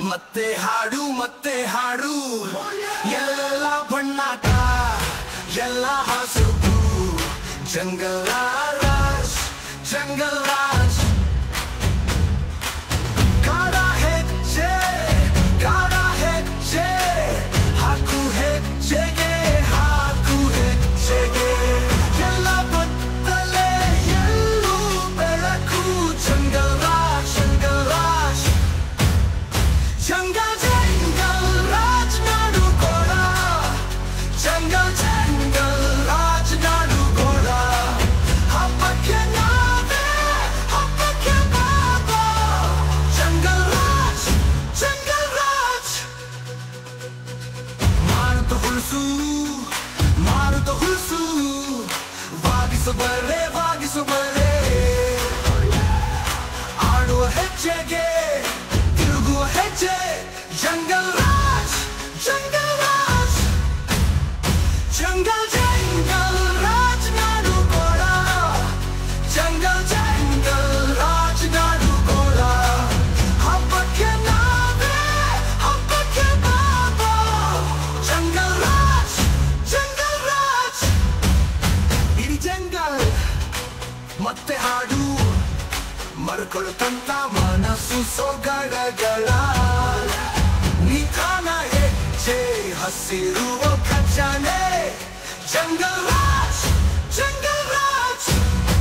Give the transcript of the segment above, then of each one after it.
ಮತ್ತೆ ಹಾಡು ಮತ್ತೆ ಹಾಡು ಎಲ್ಲ ಬಣ್ಣಾಟ ಎಲ್ಲ ಹಸುರು ಜಂಗಲ ರಾಜ್ ಜಂಗಲ್ ರಾಜ್ ಕಾಡ ಹೆಜ್ಜೆ ಕಾಡ ಹೆಜ್ಜೆ ಹಾಕು ಹೆಜ್ಜೆಗೆ ಹಾಕು ಹೆಜ್ಜೆಗೆ ಎಲ್ಲ ಬತ್ತಲೆ ಎಲ್ಲೂ ಬೆಳಕು jungle raj jungle raj jungle jungle raj ನಾಡು ಗೋಡ ಜಂಗಲ್ ಜಂಗಲ್ ರಾಜ್ ನಾಡು ಗೋಡ ಹಬ್ಬಕ್ಕೆ ನಾವೇ ಹಬ್ಬಕ್ಕೆ ಬಾಬಾ ಜಂಗಲ್ ರಾಜ್ ಜಂಗಲ್ ರಾಜ್ ಮಾರುತ ಹುಲ್ಸು ಮಾರುತ ಹುಲ್ಸು ವಾಗಿಸು ಬರೆ ವಾಗಿಸು ಬರೆ ಆಡುವ ಹೆಜ್ಜೆಗೆ ತಿರುಗುವ ಹೆಜ್ಜೆ jungle raj jungle raj jungle jungle raj ನಾಡು ಗೋಡ ಜಂಗಲ್ ಜಂಗಲ್ ರಾಜ್ ನಾಡು ಗೋಡ ಹಬ್ಬಕ್ಕೆ ನಾವೇ ಹಬ್ಬಕ್ಕೆ ಬಾಬಾ ಜಂಗಲ್ ರಾಜ್ ಜಂಗಲ್ ರಾಜ್ ಇಡೀ ಜಂಗಲ್ ಮತ್ತೆ ಹಾಡು ಮರುಕೊಳುತ್ತಂತ ಮನಸ್ಸು ಸೊಗಡಗಳ ನಿಧಾನ ಹೆಜ್ಜೆ ಹಸಿರುವ ಖಜಾನೆ jungle raj jungle raj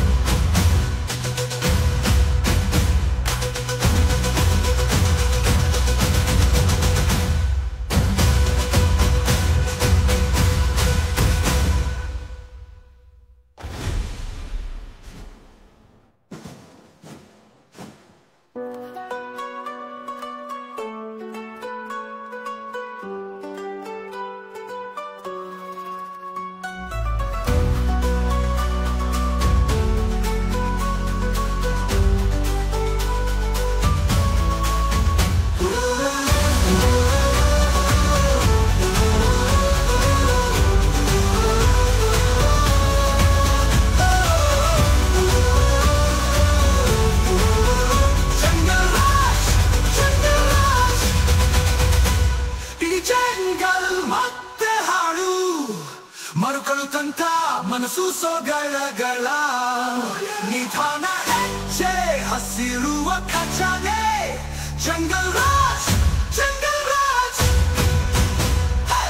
jungle raj jungle raj ಇಡೀ ಜಂಗಲ್ ಮತ್ತೆ ಹಾಡು ಮರುಕಳುತ್ತಂತ ಮನಸ್ಸು ಸೊಗಡಗಳ ನಿಧಾನ ಹೆಜ್ಜೆ ಹಸಿರುವ ಖಜಾನೆ ಜಂಗಲ್ ರಾಜ್ ಜಂಗಲ್ ರಾಜ್ ಹೇ!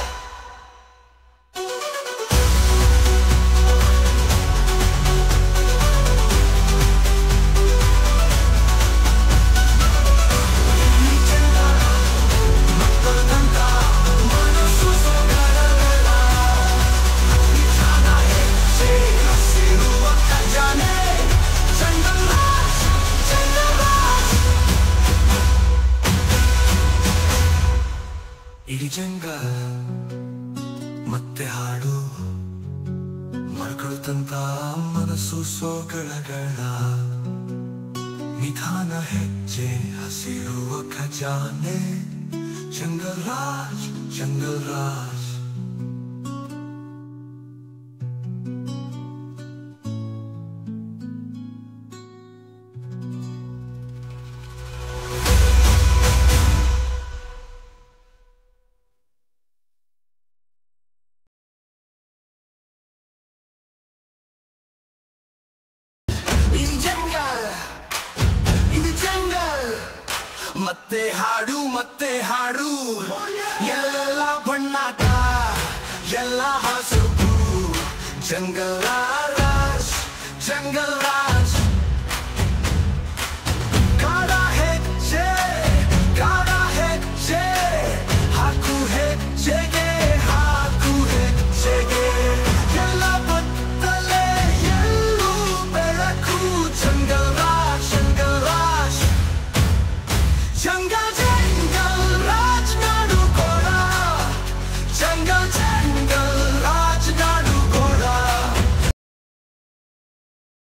ಇಡೀ ಜಂಗಲ್ ಮತ್ತೆ ಹಾಡು ಮರ್ಕೊಳ್ತಂತ ಮನಸ್ಸು ಸೋಗಳಗಳ ನಿಧಾನ ಹೆಜ್ಜೆ ಹಸಿರುವ ಖಜಾನೆ jungle raj jungle raj in jungle in jungle ಮತ್ತೆ ಹಾಡು ಮತ್ತೆ ಹಾಡು ಎಲ್ಲ ಬಣ್ಣಾಟ ಎಲ್ಲ ಹಸುರು ಜಂಗಲ್ ರಾಜ್ ಜಂಗಲ್ ರಾಜ್